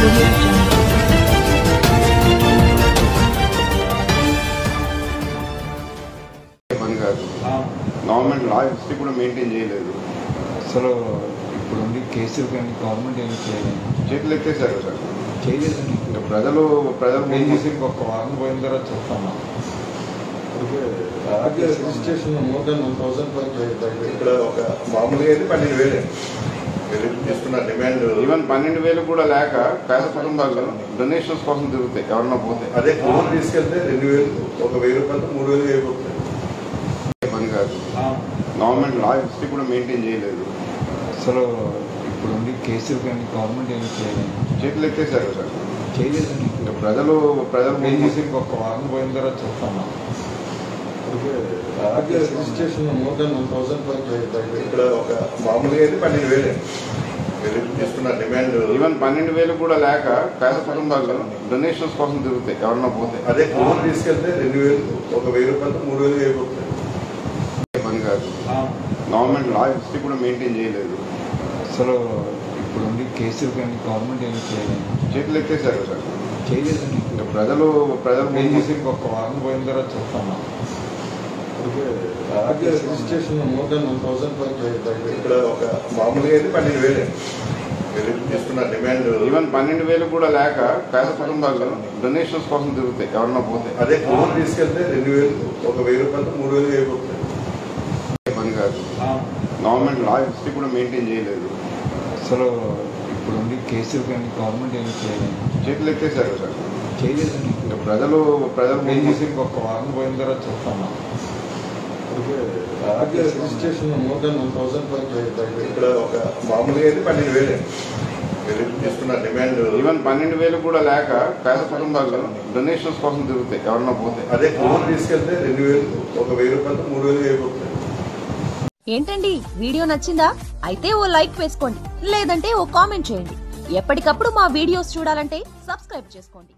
audio jungle. పని కాదు government లా హిస్టరీ కూడా మెయింటైన్ చేయలేదు అసలు ఇప్పుడు ఉండి కేసులు కానీ గవర్నమెంట్ ఏమి చేయలేదు చేతులు ఎత్తేసారు సార్ చేయలేదండి ఇంకా ప్రజలు ప్రజలు ఏం చేసి ఇంకొక వారం పోయిన తర్వాత చూస్తాను registration more than one thousand ఇక్కడ ఒక మామూలుగా అయితే పన్నెండు వేలే మీరు చేస్తున్న డిమాండ్ ఈవెన్ పన్నెండు వేలు కూడా లేక పేద కుటుంబాలు డొనేషన్స్ కోసం తిరుగుతాయి ఎవరన్నా పోతే అదే ఫోన్ తీసుకెళ్తే రెండు వేలు ఒక వెయ్యి రూపాయలు మూడు వేలు అయిపోతుంది పని కాదు గవర్నమెంట్ లా హిస్టరీ కూడా మెయింటైన్ చేయలేదు అసలు ఇప్పుడు ఉండి కేసులు కానీ గవర్నమెంట్ ఏమి చేయలేదు చేతులు ఎత్తేసారు సార్ చేయలేదండి ఇంకా ప్రజలు ప్రజలు ఏం చేసి ఇంకొక వారం పోయిన తర్వాత చూస్తాను registration more than one thousand ఇక్కడ ఒక మామూలుగా అయితే పన్నెండు వేలే మీరు చేస్తున్న డిమాండ్ ఈవెన్ పన్నెండు వేలు కూడా లేక పేద కుటుంబాలు డొనేషన్స్ కోసం తిరుగుతాయి ఎవరన్నా పోతే అదే ఫోన్ తీసుకెళ్తే రెండు వేలు ఒక వెయ్యి రూపాయలు మూడు వేలు అయిపోతుంది పని కాదు గవర్నమెంట్ లా హిస్టరీ కూడా మెయింటైన్ చేయలేదు అసలు ఇప్పుడు ఉండి కేసులు కానీ గవర్నమెంట్ ఏమి చేయలేదు చేతులు ఎత్తేసారు సార్ చేయలేదండి ఇంకా ప్రజలు ప్రజలు ఏం చేసి ఇంకొక వారం పోయిన తర్వాత చూస్తాను registration more than one thousand ఇక్కడ ఒక మామూలుగా అయితే పన్నెండు వేలే మీరు చేస్తున్న డిమాండ్ ఈవెన్ పన్నెండు వేలు కూడా లేక పేద కుటుంబాలు డొనేషన్స్ కోసం తిరుగుతాయి ఎవరన్నా పోతే అదే ఫోన్ తీసుకెళ్తే రెండు వేలు ఒక వెయ్యి రూపాయలు మూడు వేలు అయిపోతుంది పని కాదు గవర్నమెంట్ లా హిస్టరీ కూడా మెయింటైన్ చేయలేదు అసలు ఇప్పుడు ఉండి కేసులు కానీ గవర్నమెంట్ ఏమి చేయలేదు చేతులు ఎత్తేసారు సార్ చేయలేదండి ఇంకా ప్రజలు ప్రజలు ఏం చేసి ఇంకొక వారం పోయిన తర్వాత చూస్తాను registration more than one thousand ఇక్కడ ఒక మామూలుగా అయితే పన్నెండు వేలే మీరు చేస్తున్న డిమాండ్ ఈవెన్ పన్నెండు వేలు కూడా లేక పేద కుటుంబాలు డొనేషన్స్ కోసం తిరుగుతాయి ఎవరన్నా పోతే అదే ఫోన్ తీసుకెళ్తే రెండు వేలు ఒక వెయ్యి రూపాయలు మూడు వేలు అయిపోతుంది ఏంటండి వీడియో నచ్చిందా అయితే ఓ లైక్ వేసుకోండి లేదంటే ఓ కామెంట్ చేయండి ఎప్పటికప్పుడు మా వీడియోస్ చూడాలంటే సబ్స్క్రైబ్ చేసుకోండి